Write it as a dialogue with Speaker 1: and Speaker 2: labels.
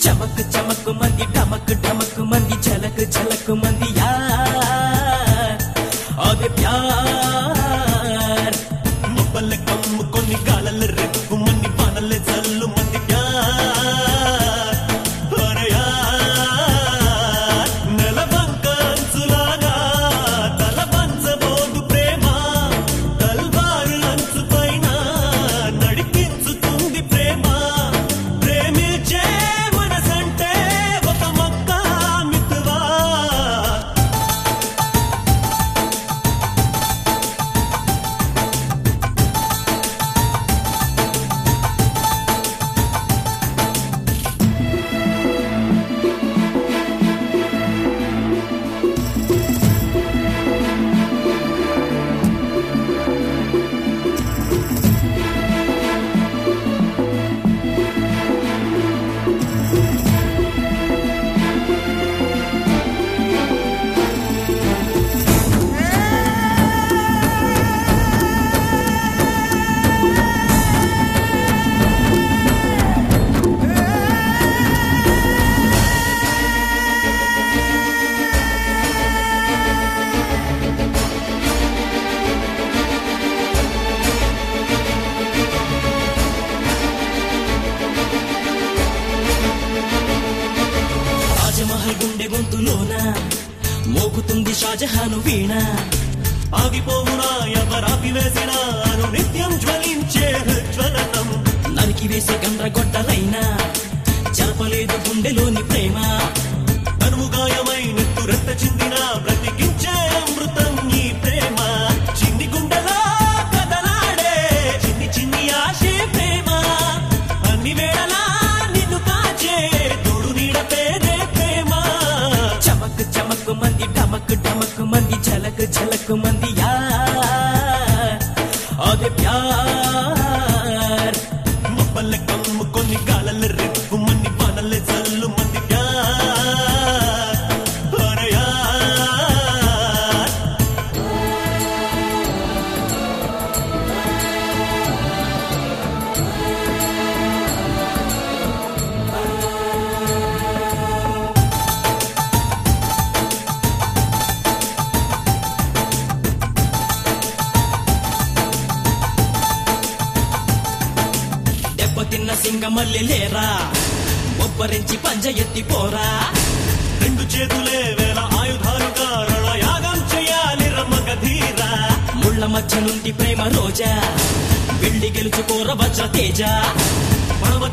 Speaker 1: చమక్ చమక్ మంది డమక్ డమక్ మంది చలక్ చలక్ మంది యార్ అదే ప్యార్
Speaker 2: మొబ్బల కమ్ము కొన్ని గాలల రెక్కు మన్ని పనల చల్లు మంది ప్యార్ అరే యార్ నెలవంక అంచులాగా తల పంచబోదు ప్రేమ తల్వారు అంచు పైన నడిపించుతుంది ప్రేమ ప్రేమించే మనసంటే ఒక మొక్క మిత్వా
Speaker 1: రాజమహల్ గుండె గొంతులోన మోగుతుంది షాజహాను వీణ
Speaker 2: ఆగిపోవునా ఎవరాపి వేసినా అను నిత్యం జ్వలించే జ్వలనం
Speaker 1: నరికి వేసే గండ్రగొడ్డలైనా జరపలేదు గుండెలోని ప్రేమ
Speaker 2: తనువు గాయమై నెత్తురెత్త చిందిన బ్రతికించే అమృతం ఈ ప్రేమ చిన్ని గుండెలా కదలాడే చిన్ని చిన్ని ఆశే ప్రేమ అన్ని వేళలా నిన్ను కాచే తోడు నీడ పేరే ప్రేమ
Speaker 1: చమక్ చమక్ మంది డమక్ డమక్ మంది చలక్ చలక్ మంది యార్ అదే ప్యార్
Speaker 2: మొబ్బల కమ్ము కొన్ని గాలల రెక్కు మన్ని పనల చల్లు మంది ప్యార్ అరే యార్
Speaker 1: దెబ్బతిన్న సింగమల్లి లేరా ఒబ్బరించి పంజ ఎత్తి పోరా
Speaker 2: రెండు చేతులే వేల ఆయుధాలుగా రణయాగం చేయాలి రమగధీరా
Speaker 1: ముళ్ళ మధ్య నుండి ప్రేమ రోజా వెళ్ళి గెలుచుకోర వజ్ర తేజ
Speaker 2: పడవ